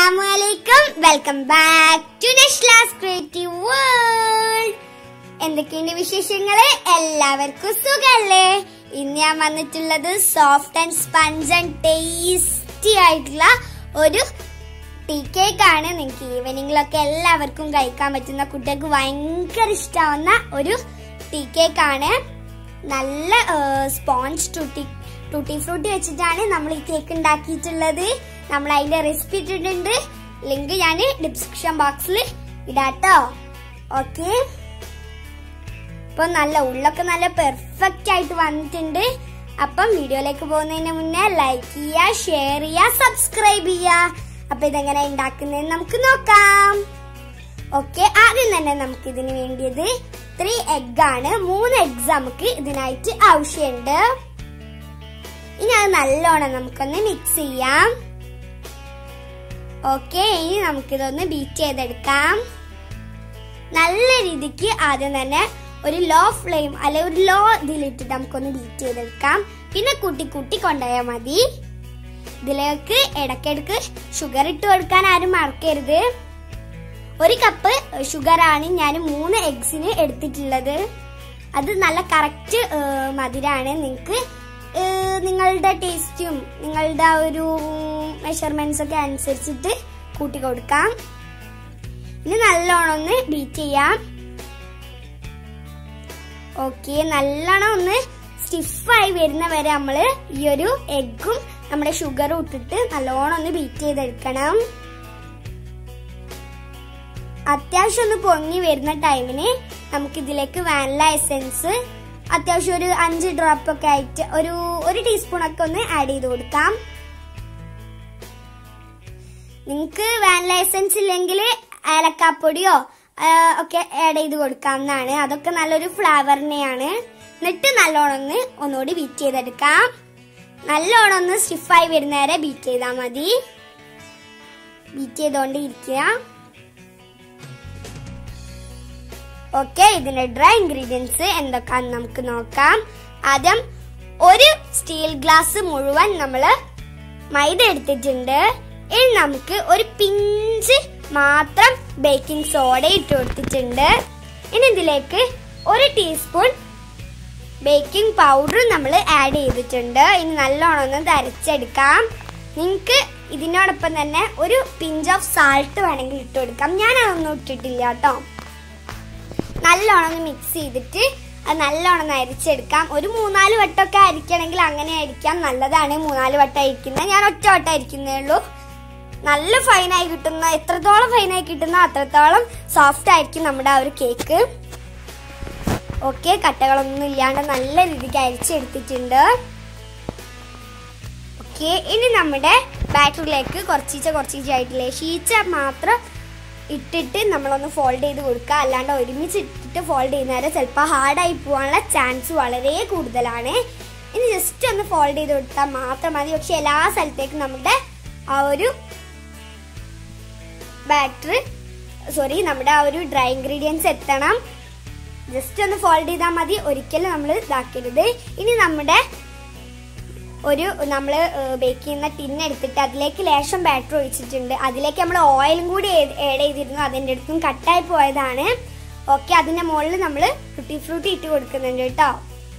അസ്സലാമലൈക്കും welcome back to Nashla's creative world എന്തൊക്കെയുണ്ട് വിശേഷങ്ങള് എല്ലാവർക്കും സുഖല്ലേ ഇന്ന് ഞാൻ വന്നിട്ടുള്ളത് soft and sponge and tasty ആയിട്ടുള്ള ഒരു ടീ കേക്ക് ആണ് നിങ്ങൾക്ക് ഈവനിങ്ങിലൊക്കെ എല്ലാവർക്കും കഴിക്കാൻ പറ്റുന്ന കുട്ടികൾക്ക് ഭയങ്കര ഇഷ്ടാവുന്ന ഒരു ടീ കേക്ക് ആണ് നല്ല സ്പോഞ്ച് ടൂട്ടി ടൂട്ടി ഫ്രൂട്ടി വെച്ചിട്ടാണ് നമ്മൾ ഈ കേക്ക് ഉണ്ടാക്കിയിട്ടുള്ളത് നമ്മൾ അതിന്റെ റെസിപ്പി ഇട്ടിട്ടുണ്ട് ലിങ്ക് ഞാൻ ഡിസ്ക്രിപ്ഷൻ ബോക്സിൽ ഇടാട്ടോ ഓക്കെ ഇപ്പൊ നല്ല ഉള്ളൊക്കെ നല്ല പെർഫെക്റ്റ് ആയിട്ട് വന്നിട്ടുണ്ട് അപ്പം വീഡിയോയിലേക്ക് പോകുന്നതിന് മുന്നേ ലൈക്ക് ചെയ്യുക ഷെയർ ചെയ്യുക സബ്സ്ക്രൈബ് ചെയ്യുക അപ്പൊ ഇതെങ്ങനെ ഉണ്ടാക്കുന്നതെന്ന് നമുക്ക് നോക്കാം ഓക്കെ ആദ്യം തന്നെ നമുക്ക് ഇതിന് വേണ്ടിയത് ത്രീ എഗ് ആണ് മൂന്ന് എഗ്സ് നമുക്ക് ഇതിനായിട്ട് ആവശ്യമുണ്ട് ഇനി അത് നല്ലോണം നമുക്കൊന്ന് മിക്സ് ചെയ്യാം ഓക്കെ ഇനി നമുക്കിതൊന്ന് ബീറ്റ് ചെയ്തെടുക്കാം നല്ല രീതിക്ക് ആദ്യം തന്നെ ഒരു ലോ ഫ്ലെയിം അല്ലെ ഒരു ലോ ഇതിലിട്ടിട്ട് നമുക്കൊന്ന് ബീറ്റ് ചെയ്തെടുക്കാം പിന്നെ കൂട്ടി കൂട്ടി കൊണ്ടുപോയാൽ മതി ഇതിലേക്ക് ഇടയ്ക്കിടക്ക് ഷുഗർ ഇട്ട് കൊടുക്കാൻ ആരും മറക്കരുത് ഒരു കപ്പ് ഷുഗർ ആണ് ഞാൻ മൂന്ന് എഗ്സിന് എടുത്തിട്ടുള്ളത് അത് നല്ല കറക്റ്റ് മധുരാണ് നിങ്ങൾക്ക് നിങ്ങളുടെ ടേസ്റ്റും നിങ്ങളുടെ ആ ഒരു മെഷർമെന്റ്സ് ഒക്കെ അനുസരിച്ചിട്ട് കൂട്ടി കൊടുക്കാം ഇനി നല്ലോണം ഒന്ന് ബീറ്റ് ചെയ്യാം ഓക്കെ നല്ലോണം ഒന്ന് സ്റ്റിഫായി വരുന്ന വരെ നമ്മള് ഈ ഒരു എഗ്ഗും നമ്മുടെ ഷുഗറും ഇട്ടിട്ട് നല്ലോണം ഒന്ന് ബീറ്റ് ചെയ്തെടുക്കണം അത്യാവശ്യം ഒന്ന് പൊങ്ങി വരുന്ന ടൈമിന് നമുക്ക് ഇതിലേക്ക് വാനില എസെൻസ് അത്യാവശ്യം ഒരു അഞ്ച് ഡ്രോപ്പ് ഒക്കെ ആയിട്ട് ഒരു ഒരു ടീസ്പൂൺ ഒക്കെ ഒന്ന് ആഡ് ചെയ്ത് കൊടുക്കാം നിങ്ങൾക്ക് വാനില എസെൻസ് ഇല്ലെങ്കിൽ ഏലക്കാപ്പൊടിയോ ഒക്കെ ആഡ് ചെയ്ത് കൊടുക്കാവുന്നതാണ് അതൊക്കെ നല്ലൊരു ഫ്ലേവറിനെയാണ് എന്നിട്ട് നല്ലോണം ഒന്ന് ഒന്നുകൂടി ബീറ്റ് ചെയ്തെടുക്കാം നല്ലോണം ഒന്ന് സ്റ്റിഫായി വരുന്നവരെ ബീറ്റ് ചെയ്താൽ മതി ബീറ്റ് ചെയ്തോണ്ട് ഇരിക്കുക ഓക്കെ ഇതിന്റെ ഡ്രൈ ഇൻഗ്രീഡിയൻസ് എന്തൊക്കെയാന്ന് നമുക്ക് നോക്കാം ആദ്യം ഒരു സ്റ്റീൽ ഗ്ലാസ് മുഴുവൻ നമ്മള് മൈദ എടുത്തിട്ടുണ്ട് ഇനി നമുക്ക് ഒരു പിഞ്ച് മാത്രം ബേക്കിംഗ് സോഡ ഇട്ട് കൊടുത്തിട്ടുണ്ട് ഇനി ഇതിലേക്ക് ഒരു ടീസ്പൂൺ ബേക്കിംഗ് പൗഡർ നമ്മൾ ആഡ് ചെയ്തിട്ടുണ്ട് ഇനി നല്ലോണം ഒന്ന് തരച്ചെടുക്കാം നിങ്ങൾക്ക് ഇതിനോടൊപ്പം തന്നെ ഒരു പിഞ്ച് ഓഫ് സാൾട്ട് വേണമെങ്കിൽ ഇട്ട് കൊടുക്കാം ഞാൻ അതൊന്നും ഇട്ടിട്ടില്ല കേട്ടോ നല്ലോണം ഒന്ന് മിക്സ് ചെയ്തിട്ട് അത് നല്ലോണം ഒന്ന് അരിച്ചെടുക്കാം ഒരു മൂന്നാല് വട്ടമൊക്കെ അരിക്കണമെങ്കിൽ അങ്ങനെ അരിക്കാം നല്ലതാണ് മൂന്നാല് വട്ടം അരിക്കുന്നത് ഞാൻ ഒറ്റ വട്ടം അരിക്കുന്നേ ഉള്ളൂ നല്ല ഫൈനായി കിട്ടുന്ന എത്രത്തോളം ഫൈനായി കിട്ടുന്ന അത്രത്തോളം സോഫ്റ്റ് ആയിരിക്കും നമ്മുടെ ആ ഒരു കേക്ക് ഓക്കെ കട്ടകളൊന്നും ഇല്ലാണ്ട് നല്ല രീതിക്ക് അരിച്ചെടുത്തിട്ടുണ്ട് ഓക്കെ ഇനി നമ്മുടെ ബാറ്ററിലേക്ക് കുറച്ചീച്ച കുറച്ചീച്ച ആയിട്ടില്ലേ ഷീച്ച മാത്രം ഇട്ടിട്ട് നമ്മളൊന്ന് ഫോൾഡ് ചെയ്ത് കൊടുക്കുക അല്ലാണ്ട് ഒരുമിച്ച് ഇട്ടിട്ട് ഫോൾഡ് ചെയ്യുന്നവരെ ചിലപ്പോൾ ഹാർഡായി പോകാനുള്ള ചാൻസ് വളരെ കൂടുതലാണ് ഇനി ജസ്റ്റ് ഒന്ന് ഫോൾഡ് ചെയ്ത് കൊടുത്താൽ മാത്രം മതി പക്ഷെ എല്ലാ സ്ഥലത്തേക്കും നമ്മുടെ ആ ഒരു ബാറ്റർ സോറി നമ്മുടെ ആ ഒരു ഡ്രൈ ഇൻഗ്രീഡിയൻസ് എത്തണം ജസ്റ്റ് ഒന്ന് ഫോൾഡ് ചെയ്താൽ മതി ഒരിക്കലും നമ്മൾ ഇതാക്കരുത് ഇനി നമ്മുടെ ഒരു നമ്മൾ ബേക്ക് ചെയ്യുന്ന ടിൻ എടുത്തിട്ട് അതിലേക്ക് ലേശം ബാറ്റർ ഒഴിച്ചിട്ടുണ്ട് അതിലേക്ക് നമ്മൾ ഓയിലും കൂടി ആഡ് ചെയ്തിരുന്നു അതിൻ്റെ അടുത്തും കട്ടായി പോയതാണ് ഓക്കെ അതിൻ്റെ മുകളിൽ നമ്മൾ ഫ്രൂട്ടി ഫ്രൂട്ടി ഇട്ട് കൊടുക്കുന്നുണ്ട് കേട്ടോ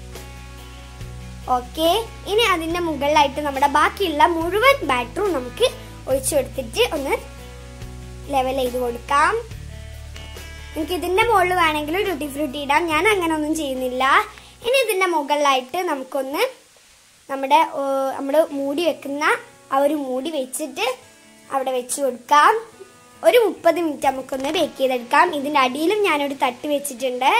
ഓക്കെ ഇനി അതിൻ്റെ മുകളിലായിട്ട് നമ്മുടെ ബാക്കിയുള്ള മുഴുവൻ ബാറ്ററും നമുക്ക് ഒഴിച്ചു കൊടുത്തിട്ട് ഒന്ന് ലെവൽ ചെയ്ത് കൊടുക്കാം നിങ്ങൾക്ക് ഇതിൻ്റെ മുകളിൽ വേണമെങ്കിൽ ട്യൂട്ടി ഫ്രൂട്ടി ഇടാം ഞാൻ അങ്ങനെ ഒന്നും ചെയ്യുന്നില്ല ഇനി ഇതിൻ്റെ മുകളിലായിട്ട് നമുക്കൊന്ന് നമ്മുടെ നമ്മൾ മൂടി വെക്കുന്ന ആ ഒരു മൂടി വെച്ചിട്ട് അവിടെ വെച്ച് കൊടുക്കാം ഒരു മുപ്പത് മിനിറ്റ് നമുക്കൊന്ന് ബേക്ക് ചെയ്തെടുക്കാം ഇതിൻ്റെ അടിയിലും ഞാനൊരു തട്ട് വെച്ചിട്ടുണ്ട്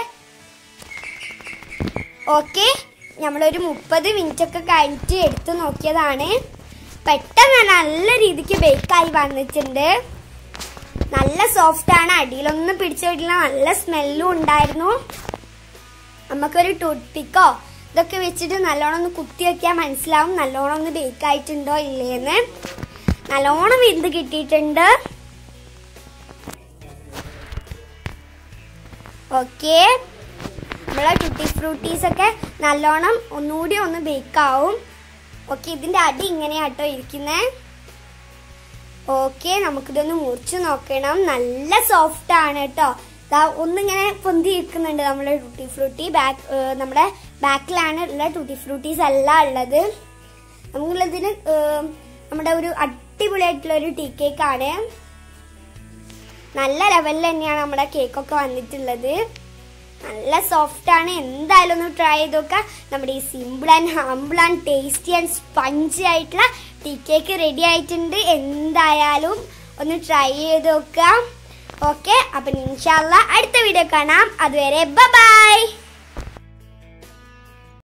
ഓക്കെ നമ്മളൊരു മുപ്പത് മിനിറ്റ് ഒക്കെ കഴിഞ്ഞിട്ട് എടുത്തു നോക്കിയതാണ് പെട്ടെന്ന് നല്ല രീതിക്ക് ബേക്കായി വന്നിട്ടുണ്ട് നല്ല സോഫ്റ്റ് ആണ് അടിയിലൊന്നും പിടിച്ചു വിട്ടില്ല നല്ല സ്മെല്ലും ഉണ്ടായിരുന്നു നമുക്കൊരു ടൂത്ത് പിക്കോ ഇതൊക്കെ വെച്ചിട്ട് നല്ലോണം ഒന്ന് കുത്തി വെക്കാൻ മനസ്സിലാവും നല്ലോണം ഒന്ന് ബേക്ക് ആയിട്ടുണ്ടോ ഇല്ലേന്ന് നല്ലോണം വെന്ത് കിട്ടിയിട്ടുണ്ട് ഓക്കെ നമ്മളെ ടൂട്ടി ഫ്രൂട്ടീസ് ഒക്കെ നല്ലോണം ഒന്നുകൂടി ഒന്ന് ബേക്ക് ആവും ഓക്കെ ഇതിന്റെ അടി ഇങ്ങനെയാട്ടോ ഇരിക്കുന്നത് ഓക്കെ നമുക്കിതൊന്ന് മുറിച്ച് നോക്കണം നല്ല സോഫ്റ്റ് ആണ് കേട്ടോ ദാ ഒന്നിങ്ങനെ പൊന്തി നിൽക്കുന്നുണ്ട് നമ്മുടെ ടൂട്ടി ഫ്രൂട്ടി ബാക്ക് നമ്മുടെ ബാക്കിലാണ് ഉള്ള ടൂട്ടി ഫ്രൂട്ടീസ് എല്ലാം ഉള്ളത് നമുക്കുള്ളതിന് ഏഹ്, നമ്മുടെ ഒരു അടിപൊളിയായിട്ടുള്ള ഒരു ടീ കേക്ക് ആണ് നല്ല ലെവലിൽ തന്നെയാണ് നമ്മുടെ കേക്കൊക്കെ വന്നിട്ടുള്ളത് നല്ല സോഫ്റ്റ് ആണ് എന്തായാലും ഒന്ന് ട്രൈ ചെയ്ത് നോക്കാം നമ്മുടെ ഈ simple and humble and tasty and spongy ആയിട്ടുള്ള ടീ കേക്ക് റെഡി ആയിട്ടുണ്ട് എന്തായാലും ഒന്ന് ട്രൈ ചെയ്ത് നോക്കാം ഓക്കെ അപ്പം ഇൻഷാല്ല അടുത്ത വീഡിയോ കാണാം അതുവരെ ബൈ